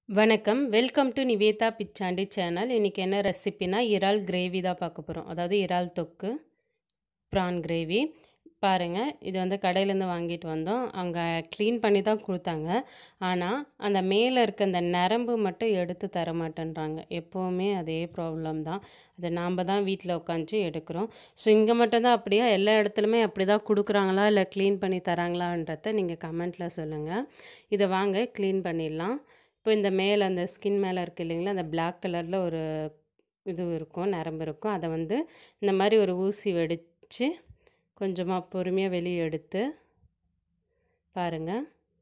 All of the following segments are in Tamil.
வணக்கம் welcome to Nivetha Pichandi channel இன்றைக்கி என்ன ரெசிபினா இறால் கிரேவி தான் பார்க்க போகிறோம் அதாவது இறால் தொக்கு ப்ரான் கிரேவி பாருங்கள் இது வந்து கடையிலேருந்து வாங்கிட்டு வந்தோம் அங்கே க்ளீன் பண்ணி தான் கொடுத்தாங்க ஆனால் அந்த மேலே இருக்க அந்த நரம்பு மட்டும் எடுத்து தர மாட்டேன்றாங்க எப்போவுமே அதே ப்ராப்ளம் தான் அதை நாம் தான் வீட்டில் உட்காந்து எடுக்கிறோம் ஸோ இங்கே மட்டும்தான் அப்படியா எல்லா இடத்துலையுமே அப்படி தான் கொடுக்குறாங்களா இல்லை க்ளீன் பண்ணி தராங்களான்றத நீங்கள் கமெண்ட்டில் சொல்லுங்கள் இதை வாங்க க்ளீன் பண்ணிடலாம் இப்போ இந்த மேலே அந்த ஸ்கின் மேலே இருக்குது இல்லைங்களா அந்த பிளாக் கலரில் ஒரு இது இருக்கும் நரம்பு இருக்கும் அதை வந்து இந்த மாதிரி ஒரு ஊசி வெடித்து கொஞ்சமாக பொறுமையாக வெளியே எடுத்து பாருங்கள்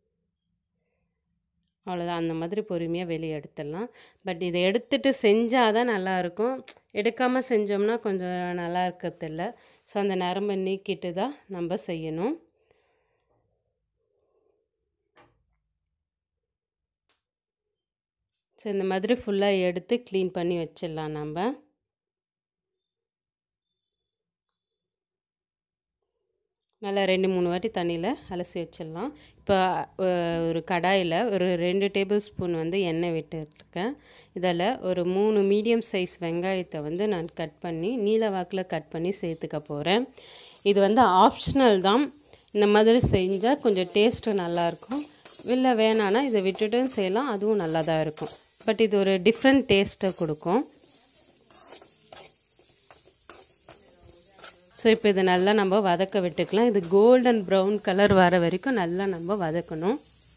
அவ்வளோதான் அந்த மாதிரி பொறுமையாக வெளியே எடுத்துடலாம் பட் இதை எடுத்துட்டு செஞ்சால் தான் நல்லாயிருக்கும் எடுக்காமல் செஞ்சோம்னா கொஞ்சம் நல்லா இருக்கிறதில்ல ஸோ அந்த நரம்பை நீக்கிட்டு தான் நம்ம செய்யணும் ஸோ இந்த மாதிரி ஃபுல்லாக எடுத்து க்ளீன் பண்ணி வச்சிடலாம் நம்ம நல்லா ரெண்டு மூணு வாட்டி தண்ணியில் அலசி வச்சிடலாம் இப்போ ஒரு கடாயில் ஒரு ரெண்டு டேபிள் ஸ்பூன் வந்து எண்ணெய் விட்டுருக்கேன் இதில் ஒரு மூணு மீடியம் சைஸ் வெங்காயத்தை வந்து நான் கட் பண்ணி நீல வாக்கில் கட் பண்ணி சேர்த்துக்க போகிறேன் இது வந்து ஆப்ஷனல் தான் இந்த மாதிரி செஞ்சால் கொஞ்சம் டேஸ்ட்டு நல்லாயிருக்கும் இல்லை வேணான்னா இதை விட்டுட்டும் செய்யலாம் அதுவும் நல்லா தான் இருக்கும் பட் இது ஒரு டிஃப்ரெண்ட் டேஸ்ட்டை கொடுக்கும் ஸோ இப்போ இதை நல்லா நம்ம வதக்க விட்டுக்கலாம் இது கோல்டன் ப்ரௌன் கலர் வர வரைக்கும் நல்லா நம்ம வதக்கணும்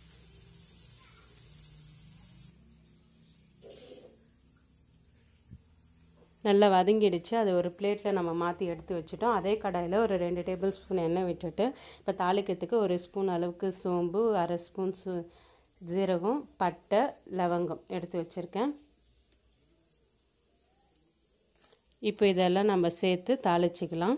நல்லா வதங்கிடுச்சு அது ஒரு பிளேட்டில் நம்ம மாற்றி எடுத்து வச்சுட்டோம் அதே கடாயில் ஒரு ரெண்டு டேபிள் ஸ்பூன் எண்ணெய் விட்டுட்டு இப்போ தாளிக்கிறதுக்கு ஒரு ஸ்பூன் அளவுக்கு சோம்பு அரை ஸ்பூன் சு ஜீரகம் பட்டை லவங்கம் எடுத்து வச்சுருக்கேன் இப்போ இதெல்லாம் நம்ம சேர்த்து தாளிச்சிக்கலாம்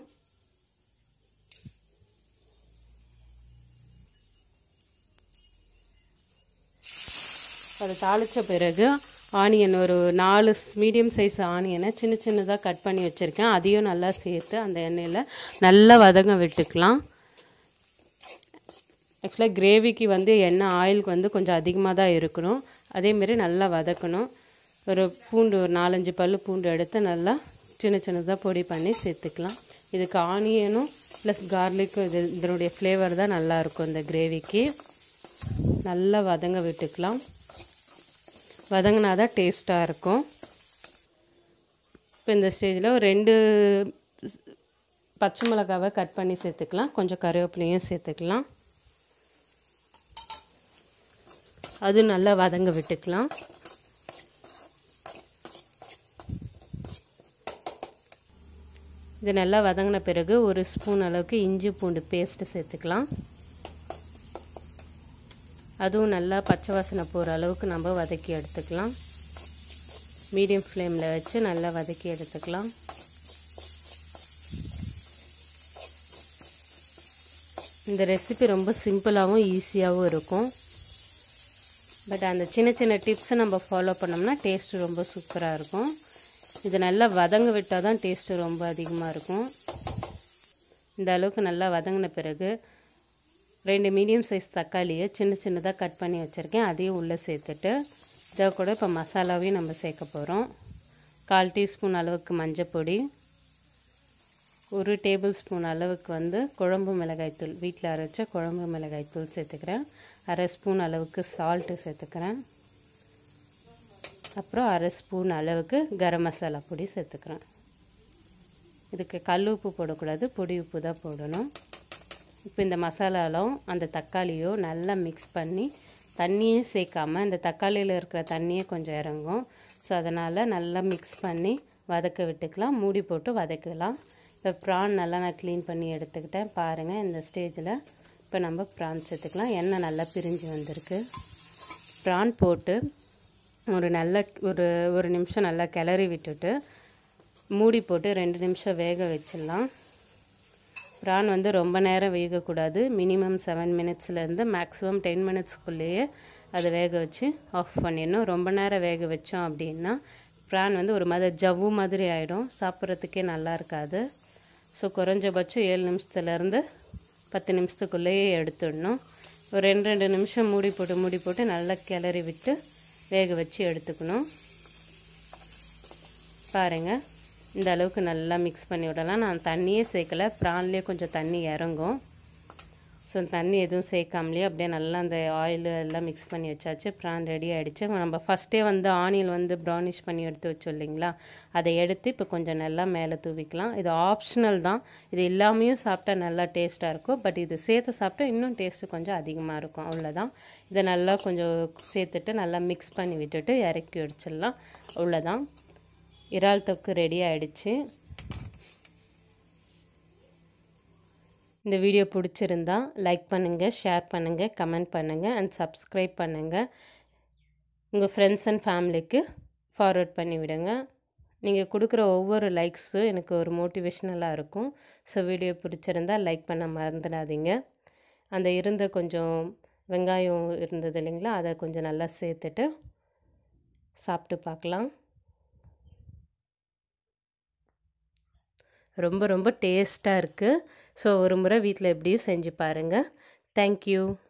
அதை தாளித்த பிறகு ஆனியன் ஒரு நாலு மீடியம் சைஸ் ஆனியனை சின்ன சின்னதாக கட் பண்ணி வச்சுருக்கேன் அதையும் நல்லா சேர்த்து அந்த எண்ணெயில் நல்லா வதங்க விட்டுக்கலாம் ஆக்சுவலாக கிரேவிக்கு வந்து எண்ணெய் ஆயிலுக்கு வந்து கொஞ்சம் அதிகமாக தான் இருக்கணும் அதேமாரி நல்லா வதக்கணும் ஒரு பூண்டு ஒரு நாலஞ்சு பல் பூண்டு எடுத்து நல்லா சின்ன சின்னதாக பொடி பண்ணி சேர்த்துக்கலாம் இதுக்கு ஆனியனும் ப்ளஸ் கார்லிக்கும் இது இதனுடைய ஃப்ளேவர் தான் நல்லாயிருக்கும் இந்த கிரேவிக்கு நல்லா வதங்க விட்டுக்கலாம் வதங்கினா தான் டேஸ்ட்டாக இருக்கும் இப்போ இந்த ஸ்டேஜில் ஒரு ரெண்டு பச்சை மிளகாவை கட் பண்ணி சேர்த்துக்கலாம் கொஞ்சம் கருவேப்பிலையும் சேர்த்துக்கலாம் அது நல்லா வதங்க விட்டுக்கலாம் இது நல்லா வதங்கின பிறகு ஒரு ஸ்பூன் அளவுக்கு இஞ்சி பூண்டு பேஸ்ட்டு சேர்த்துக்கலாம் அதுவும் நல்லா பச்சை வாசனை போகிற அளவுக்கு நம்ம வதக்கி எடுத்துக்கலாம் மீடியம் ஃப்ளேமில் வச்சு நல்லா வதக்கி எடுத்துக்கலாம் இந்த ரெசிபி ரொம்ப சிம்பிளாகவும் ஈஸியாகவும் இருக்கும் பட் அந்த சின்ன சின்ன டிப்ஸை நம்ம ஃபாலோ பண்ணோம்னா டேஸ்ட்டு ரொம்ப சூப்பராக இருக்கும் இது நல்லா வதங்க விட்டால் தான் டேஸ்ட்டு ரொம்ப அதிகமாக இருக்கும் இந்த அளவுக்கு நல்லா வதங்கின பிறகு ரெண்டு மீடியம் சைஸ் தக்காளியை சின்ன சின்னதாக கட் பண்ணி வச்சுருக்கேன் அதையும் உள்ளே சேர்த்துட்டு இதை கூட இப்போ மசாலாவையும் நம்ம சேர்க்க போகிறோம் கால் டீஸ்பூன் அளவுக்கு மஞ்சள் பொடி ஒரு டேபிள் ஸ்பூன் அளவுக்கு வந்து குழம்பு மிளகாய்த்தூள் வீட்டில் அரைச்ச குழம்பு மிளகாய்த்தூள் சேர்த்துக்கிறேன் அரை ஸ்பூன் அளவுக்கு சால்ட்டு சேர்த்துக்கிறேன் அப்புறம் அரை ஸ்பூன் அளவுக்கு கரம் மசாலா பொடி சேர்த்துக்கிறேன் இதுக்கு கல் உப்பு போடக்கூடாது பொடி உப்பு தான் போடணும் இப்போ இந்த மசாலாலும் அந்த தக்காளியோ நல்லா மிக்ஸ் பண்ணி தண்ணியும் சேர்க்காமல் இந்த தக்காளியில் இருக்கிற தண்ணியே கொஞ்சம் இறங்கும் ஸோ அதனால் நல்லா மிக்ஸ் பண்ணி வதக்க விட்டுக்கலாம் மூடி போட்டு வதக்கலாம் இப்போ ப்ரான் நல்லா நான் க்ளீன் பண்ணி எடுத்துக்கிட்டேன் பாருங்கள் இந்த ஸ்டேஜில் இப்போ நம்ம ப்ரான் சேர்த்துக்கலாம் எண்ணெய் நல்லா பிரிஞ்சு வந்திருக்கு ப்ரான் போட்டு ஒரு நல்ல ஒரு ஒரு நிமிஷம் நல்லா கிளறி விட்டுட்டு மூடி போட்டு ரெண்டு நிமிஷம் வேக வச்சிடலாம் ப்ரான் வந்து ரொம்ப நேரம் வேகக்கூடாது மினிமம் செவன் மினிட்ஸ்லேருந்து மேக்ஸிமம் டென் மினிட்ஸ்க்குள்ளேயே அதை வேக வச்சு ஆஃப் பண்ணிடணும் ரொம்ப நேரம் வேக வச்சோம் அப்படின்னா ப்ரான் வந்து ஒரு மாதிரி ஜவ்வு மாதிரி ஆகிடும் சாப்பிட்றதுக்கே நல்லா இருக்காது ஸோ குறைஞ்சபட்சம் ஏழு நிமிஷத்துலேருந்து பத்து நிமிஷத்துக்குள்ளேயே எடுத்துடணும் ஒரு ரெண்டு ரெண்டு நிமிஷம் மூடி போட்டு மூடி போட்டு நல்லா கிளறி விட்டு வேக வச்சு எடுத்துக்கணும் பாருங்கள் இந்த அளவுக்கு நல்லா மிக்ஸ் பண்ணி விடலாம் நான் தண்ணியே சேர்க்கலை ப்ரான்லேயே கொஞ்சம் தண்ணி இறங்கும் ஸோ தண்ணி எதுவும் சேர்க்காமலே அப்படியே நல்லா அந்த ஆயில் எல்லாம் மிக்ஸ் பண்ணி வச்சாச்சு ப்ரான் ரெடி ஆகிடுச்சு நம்ம ஃபஸ்ட்டே வந்து ஆனியன் வந்து ப்ரௌனிஷ் பண்ணி எடுத்து வச்சோம் இல்லைங்களா அதை எடுத்து இப்போ கொஞ்சம் நல்லா மேலே தூவிக்கலாம் இது ஆப்ஷனல் தான் இது எல்லாமையும் சாப்பிட்டா நல்லா டேஸ்ட்டாக இருக்கும் பட் இது சேர்த்து சாப்பிட்டா இன்னும் டேஸ்ட்டு கொஞ்சம் அதிகமாக இருக்கும் அவ்வளோதான் இதை நல்லா கொஞ்சம் சேர்த்துட்டு நல்லா மிக்ஸ் பண்ணி விட்டுட்டு இறக்கி வச்சிடலாம் அவ்வளோதான் இறால் தொக்கு ரெடி ஆகிடுச்சு இந்த வீடியோ பிடிச்சிருந்தா லைக் பண்ணுங்கள் ஷேர் பண்ணுங்கள் கமெண்ட் பண்ணுங்கள் அண்ட் சப்ஸ்கிரைப் பண்ணுங்கள் உங்கள் ஃப்ரெண்ட்ஸ் அண்ட் ஃபேமிலிக்கு ஃபார்வர்ட் பண்ணி விடுங்க நீங்கள் கொடுக்குற ஒவ்வொரு லைக்ஸும் எனக்கு ஒரு மோட்டிவேஷ்னலாக இருக்கும் ஸோ வீடியோ பிடிச்சிருந்தா லைக் பண்ண மறந்துடாதீங்க அந்த இருந்த கொஞ்சம் வெங்காயம் இருந்தது இல்லைங்களா அதை கொஞ்சம் நல்லா சேர்த்துட்டு சாப்பிட்டு பார்க்கலாம் ரொம்ப ரொம்ப டேஸ்ட்டாக இருக்குது ஸோ ஒரு முறை வீட்டில் எப்படியும் செஞ்சு பாருங்கள் தேங்க்யூ